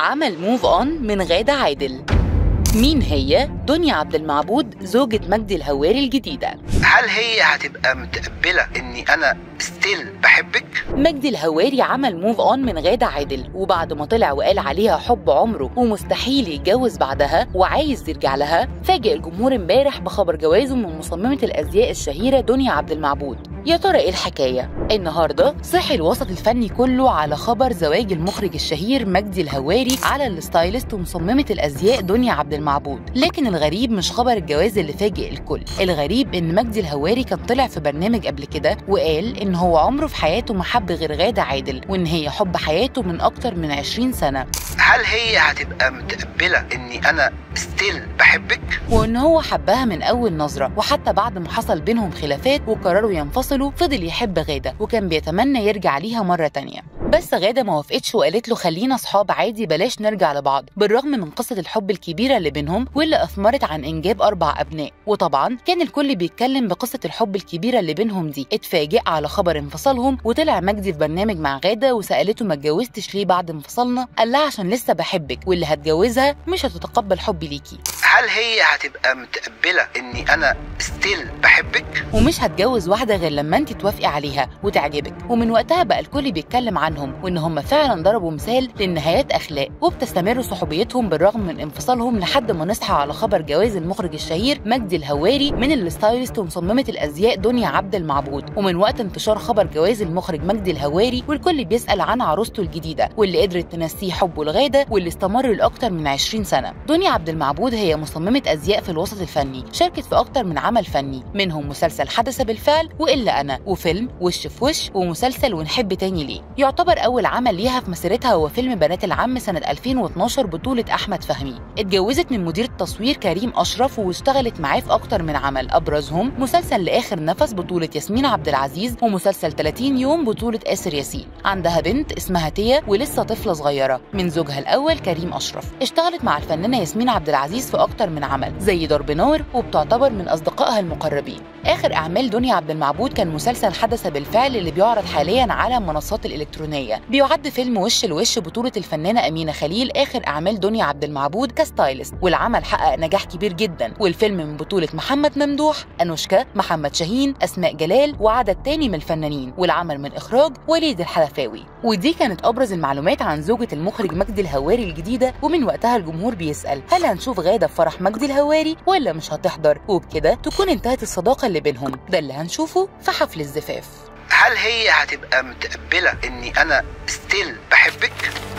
عمل موف اون من غادة عادل مين هي دنيا عبد المعبود زوجة مجدي الهواري الجديدة هل هي هتبقى متقبلة اني انا ستيل بحبك؟ مجدي الهواري عمل موف اون من غادة عادل وبعد ما طلع وقال عليها حب عمره ومستحيل يتجوز بعدها وعايز يرجع لها فاجئ الجمهور امبارح بخبر جوازه من مصممة الازياء الشهيرة دنيا عبد المعبود يا ترى ايه الحكاية؟ النهاردة صحي الوسط الفني كله على خبر زواج المخرج الشهير مجدي الهواري على الستايلست ومصممة الازياء دنيا عبد المعبود لكن الغريب مش خبر الجواز اللي فاجئ الكل الغريب ان مجدي الهواري كان طلع في برنامج قبل كده وقال ان هو عمره في حياته ما حب غير غادة عادل وان هي حب حياته من اكتر من 20 سنة هل هي هتبقى متقبلة اني انا ستيل بحبك؟ وان هو حبها من اول نظره وحتى بعد ما حصل بينهم خلافات وقرروا ينفصلوا فضل يحب غاده وكان بيتمنى يرجع ليها مره تانية بس غاده ما وافقتش وقالت له خلينا اصحاب عادي بلاش نرجع لبعض بالرغم من قصه الحب الكبيره اللي بينهم واللي اثمرت عن انجاب اربع ابناء وطبعا كان الكل بيتكلم بقصه الحب الكبيره اللي بينهم دي اتفاجئ على خبر انفصالهم وطلع مجدي في برنامج مع غاده وسالته ما اتجوزتش ليه بعد انفصالنا قال لها عشان لسه بحبك واللي هتجوزها مش هتتقبل حبي ليكي هل هي هتبقى متقبلة اني انا ستيل بحبك؟ ومش هتجوز واحدة غير لما انت توافقي عليها وتعجبك ومن وقتها بقى الكل بيتكلم عنهم وان هم فعلا ضربوا مثال للنهايات اخلاق وبتستمر صحوبيتهم بالرغم من انفصالهم لحد ما نصحى على خبر جواز المخرج الشهير مجدي الهواري من الستايلست ومصممة الازياء دنيا عبد المعبود ومن وقت انتشار خبر جواز المخرج مجدي الهواري والكل بيسأل عن عروسته الجديدة واللي قدرت تنسيه حبه لغادة واللي استمر لأكتر من 20 سنة دنيا عبد المعبود هي مصممة أزياء في الوسط الفني شاركت في أكتر من عمل فني منهم مسلسل حدث بالفعل وإلا أنا وفيلم وش في وش ومسلسل ونحب تاني ليه يعتبر أول عمل ليها في مسيرتها هو فيلم بنات العم سنة 2012 بطولة أحمد فهمي اتجوزت من مدير التصوير كريم أشرف واشتغلت معاه في أكتر من عمل أبرزهم مسلسل لآخر نفس بطولة ياسمين عبد العزيز ومسلسل 30 يوم بطولة آسر ياسين عندها بنت اسمها تيا ولسه طفلة صغيرة من زوجها الأول كريم أشرف اشتغلت مع الفنانة ياسمين عبد العزيز في أكتر من عمل زي ضرب نار وبتعتبر من أصدقائها المقربين آخر أعمال دنيا عبد المعبود كان مسلسل حدث بالفعل اللي بيعرض حاليا على المنصات الإلكترونية بيعد فيلم وش لوش بطولة الفنانة أمينة خليل آخر أعمال دنيا عبد المعبود كستايلست والعمل حقق نجاح كبير جدا والفيلم من بطولة محمد ممدوح أنوشكا محمد شاهين أسماء جلال وعدد تاني من الفنانين والعمل من إخراج وليد الحلفاوي ودي كانت أبرز المعلومات عن زوجة المخرج مجدي الهواري الجديدة ومن وقتها الجمهور بيسأل هل هنشوف غادة في فرح مجدي الهواري ولا مش هتحضر وبكده تكون انتهت الصداقة اللي بينهم ده اللي هنشوفه في حفل الزفاف هل هي هتبقى متقبلة اني انا ستيل بحبك؟